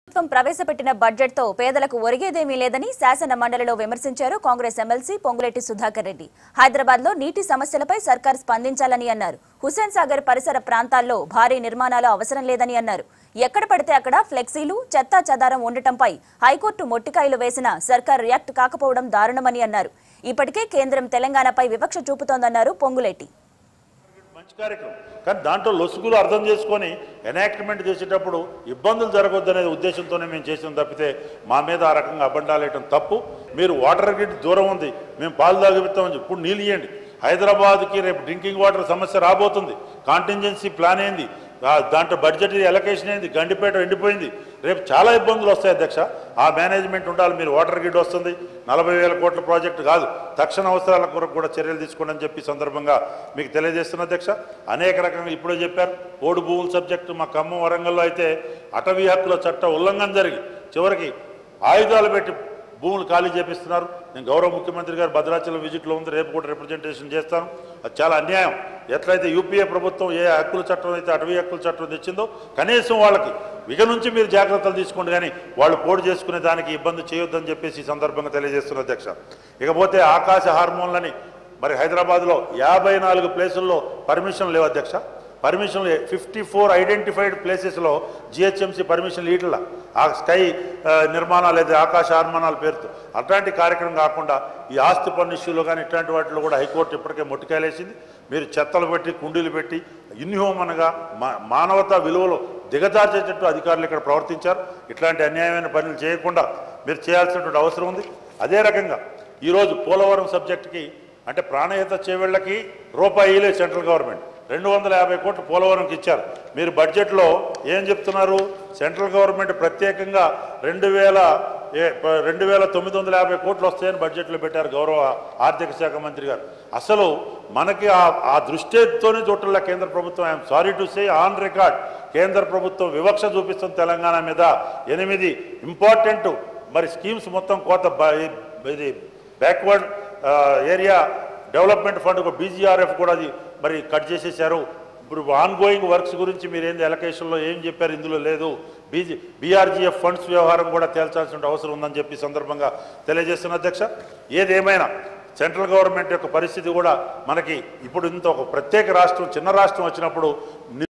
ప్రభుత్వం ప్రవేశపెట్టిన బడ్జెట్ తో పేదలకు ఒరిగేదేమీ లేదని శాసన మండలిలో విమర్శించారు కాంగ్రెస్ ఎమ్మెల్సీ పొంగులేటి సుధాకర్ రెడ్డి హైదరాబాద్ లో నీటి సమస్యలపై సర్కార్ స్పందించాలని అన్నారు హుస్సేన్ సాగర్ పరిసర ప్రాంతాల్లో భారీ నిర్మాణాలు అవసరం లేదని అన్నారు ఎక్కడ పడితే అక్కడ ఫ్లెక్సీలు చెత్తా చెదారం ఉండటంపై హైకోర్టు మొట్టికాయలు వేసినా సర్కార్ రియాక్ట్ కాకపోవడం దారుణమని అన్నారు ఇప్పటికే కేంద్రం తెలంగాణపై వివక్ష చూపుతోందన్నారు పొంగులేటి మంచి కార్యక్రమం కానీ దాంట్లో లొసుగులు అర్థం చేసుకొని ఎనాక్ట్మెంట్ చేసేటప్పుడు ఇబ్బందులు జరగొద్దనే ఉద్దేశంతోనే మేము చేసిన తప్పితే మా మీద ఆ రకంగా అబండాలేయటం తప్పు మీరు వాటర్ గ్రిడ్ దూరం ఉంది మేము పాలు తాగిపిస్తామని చెప్పి ఇప్పుడు నీళ్ళు ఇవ్వండి హైదరాబాద్కి రేపు డ్రింకింగ్ వాటర్ సమస్య రాబోతుంది కాంటింజెన్సీ ప్లాన్ ఏంది ఆ దాంట్లో బడ్జెట్ ఎలకేషన్ అయింది గండిపేట ఎండిపోయింది రేపు చాలా ఇబ్బందులు వస్తాయి అధ్యక్ష ఆ మేనేజ్మెంట్ ఉండాలి మీరు వాటర్ గ్రిడ్ వస్తుంది నలభై వేల కోట్ల ప్రాజెక్టు కాదు తక్షణ అవసరాల కొరకు కూడా చర్యలు తీసుకోండి అని చెప్పి సందర్భంగా మీకు తెలియజేస్తున్న అధ్యక్ష అనేక రకంగా ఇప్పుడే చెప్పారు ఓడు భూముల సబ్జెక్టు మా ఖమ్మం వరంగల్లో అయితే అటవీ హక్కుల చట్ట ఉల్లంఘన జరిగి చివరికి ఆయుధాలు పెట్టి భూములు ఖాళీ చేపిస్తున్నారు నేను గౌరవ ముఖ్యమంత్రి గారు భద్రాచలం విజిట్లో ఉంది రేపు కూడా రిప్రజెంటేషన్ చేస్తాను అది చాలా అన్యాయం ఎట్లయితే యూపీఏ ప్రభుత్వం ఏ హక్కుల చట్టం అయితే అటవీ హక్కుల చట్టం తెచ్చిందో కనీసం వాళ్ళకి ఇక నుంచి మీరు జాగ్రత్తలు తీసుకోండి కానీ వాళ్ళు పోటు చేసుకునే దానికి ఇబ్బంది చేయొద్దని చెప్పేసి ఈ సందర్భంగా తెలియజేస్తున్న అధ్యక్ష ఇకపోతే ఆకాశ హార్మోన్లని మరి హైదరాబాద్లో యాభై నాలుగు ప్లేసుల్లో పర్మిషన్ లేవు అధ్యక్ష పర్మిషన్ ఫిఫ్టీ ఫోర్ ఐడెంటిఫైడ్ ప్లేసెస్లో జిహెచ్ఎంసీ పర్మిషన్ ఇట్ల ఆ స్కై ఆ, నిర్మాణాలు లేదా ఆకాశ నిర్మాణాల పేరుతో అట్లాంటి కార్యక్రమం కాకుండా ఈ ఆస్తి పన్ను ఇష్యూలో కానీ ఇట్లాంటి వాటిలో కూడా హైకోర్టు ఇప్పటికే మొట్టికాయలేసింది మీరు చెత్తలు పెట్టి కుండీలు పెట్టి ఇన్హ్యూమన్గా మా మానవతా విలువలు దిగజార్చేటట్టు అధికారులు ఇక్కడ ప్రవర్తించారు ఇట్లాంటి అన్యాయమైన పనులు చేయకుండా మీరు చేయాల్సినటువంటి అవసరం ఉంది అదే రకంగా ఈరోజు పోలవరం సబ్జెక్టుకి అంటే ప్రాణహిత చేవేళ్లకి రూపాయి ఇలే సెంట్రల్ గవర్నమెంట్ రెండు వందల యాభై కోట్లు పోలవరంకి ఇచ్చారు మీరు బడ్జెట్లో ఏం చెప్తున్నారు సెంట్రల్ గవర్నమెంట్ ప్రత్యేకంగా రెండు వేల ఏ- ప- రెండు వేల తొమ్మిది వందల యాభై కోట్లు వస్తాయని బడ్జెట్లో పెట్టారు గౌరవ ఆర్థిక శాఖ మంత్రి గారు అసలు మనకి ఆ ఆ దృష్టితోనే చూడటంలా కేంద్ర ప్రభుత్వం I'm sorry to say on record కేంద్ర ప్రభుత్వం వివక్ష చూపిస్తుంది తెలంగాణ మీద ఎనిమిది ఇంపార్టెంట్ మరి స్కీమ్స్ మొత్తం కోత బ- ఇది బ్యాక్వర్డ్ ఏరియా డెవలప్మెంట్ ఫండ్ ఒక బీజీఆర్ఎఫ్ కూడా అది మరి కట్ చేసేసారు ఇప్పుడు ఆన్ గోయింగ్ వర్క్స్ గురించి మీరు ఏంది ఎలకేషన్లో ఏం చెప్పారు ఇందులో లేదు బీజీ బీఆర్జీఎఫ్ ఫండ్స్ వ్యవహారం కూడా తేల్చాల్సిన అవసరం ఉందని చెప్పి ఈ సందర్భంగా తెలియజేస్తున్న అధ్యక్ష ఏదేమైనా సెంట్రల్ గవర్నమెంట్ యొక్క పరిస్థితి కూడా మనకి ఇప్పుడు ఇంత ఒక ప్రత్యేక రాష్ట్రం చిన్న రాష్ట్రం వచ్చినప్పుడు